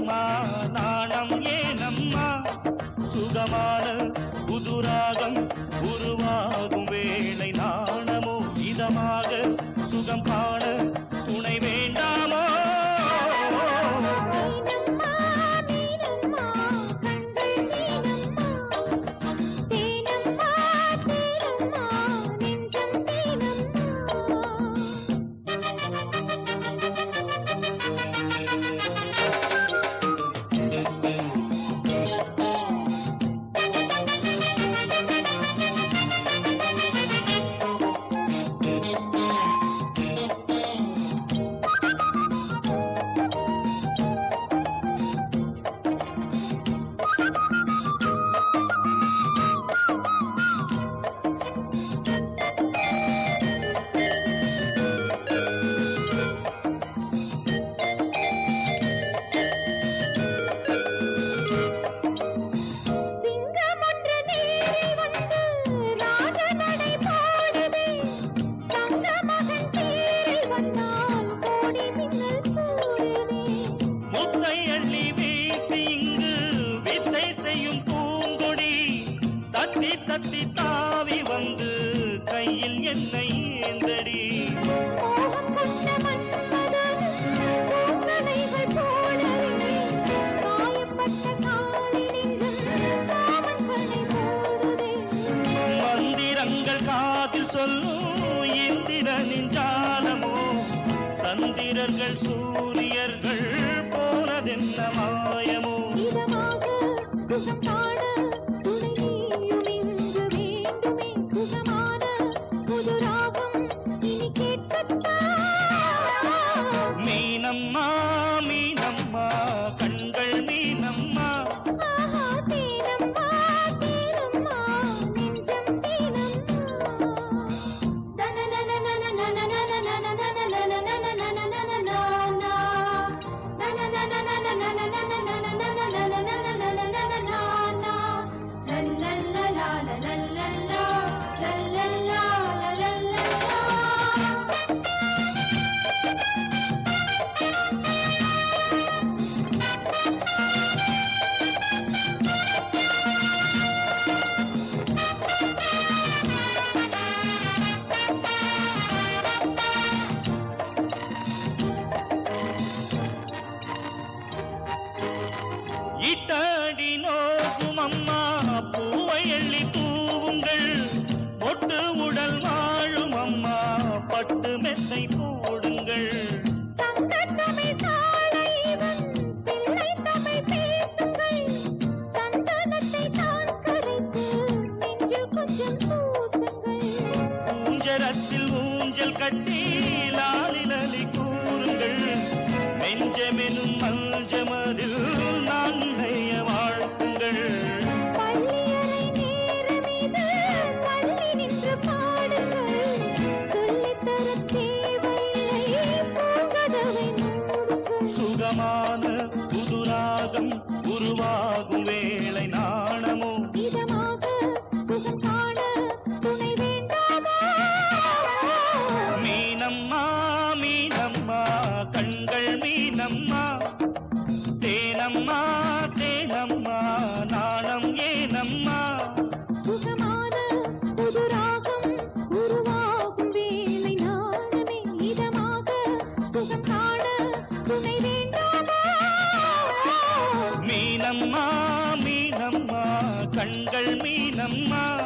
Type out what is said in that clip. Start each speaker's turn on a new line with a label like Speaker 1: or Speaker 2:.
Speaker 1: மீனம்மா நாணம் ஏனம்மா சுகமான புதுராகம் உருவாகும் வேளை நாணமோ இதமாக சுகம் காண துணை வேண்டாமோ
Speaker 2: மீனம்மா மீனம்மா கண்கள் மீனம்மா தேனம்மா தேனம்மா நெஞ்சம் தேனம்மா சிங்கம் ஒன்று நேரில் வந்து ராஜநடை பாடுதே தங்க மகன் தேரில் வந்தால் கோடி மின்னல் சூடுதே
Speaker 1: முத்தை அள்ளி வீசி இங்கு வித்தை செய்யும் பூங்கொடி தத்தி தத்தி தாவி வந்து கையில் என்னை ஏந்தடி
Speaker 2: மோகம் கொண்ட மன்மதன் பூங்கணைகள் போலவே காயப்பட்ட காளி நெஞ்சம் காமன் கணை போடுதே
Speaker 1: மந்திரங்கள் காதில் சொல்லும் இந்திரனின் ஜாலமோ சந்திரர்கள் சூரியர்கள் போனதென்ன மாயமோ
Speaker 2: இதமாக சுகம் காண துணை நீயும் இங்கு வேண்டுமே சுகமான புது ராகம் இனி கேட்கத்தான்
Speaker 1: மீனம்மா மீனம்மா கண்கள் மீனம்மா
Speaker 2: ஆஹா தேனம்மா தேனம்மா நெஞ்சம் தேனம்மா
Speaker 1: இட்டாடி நோக்கும் அம்மா பூவை எள்ளி தூவுங்கள் பொட்டு உடல் வாழும் அம்மா பட்டு மெத்தை போடுங்கள்
Speaker 2: சங்கத்தமிழ் தாளைவன் பிள்ளை தமிழ் பேசுங்கள் சந்தனத்தை தான் கரைத்து நெஞ்சில் கொஞ்சம் பூசுங்கள்
Speaker 1: ஊஞ்சரத்தில் ஊஞ்சல் கட்டி லாலிலலி கூறுங்கள் நெஞ்சமெனும் மஞ்சமதில் நான் நினைய வாழ்த்துங்கள்
Speaker 2: பள்ளியறை நேரமிது பள்ளி நின்று பாடுங்கள் சொல்லித்தர தேவையில்லை பூங்கதவை மூடுங்கள்
Speaker 1: சுகமான புதுராகம் உருவாகும் வேளை நாணமோ
Speaker 2: இதமாக சுகம் காண துணை வேண்டாமா
Speaker 1: மீனம்மா மீனம்மா கண்கள் மீனம்மா தேனம்மா தேனம்மா நாணம் ஏனம்மா
Speaker 2: சுகமான புது ராகம் உருவாகும் வேளை நாணமே இதமாக சுகம் காண துணை வேண்டாமா
Speaker 1: மீனம்மா மீனம்மா கண்கள் மீனம்மா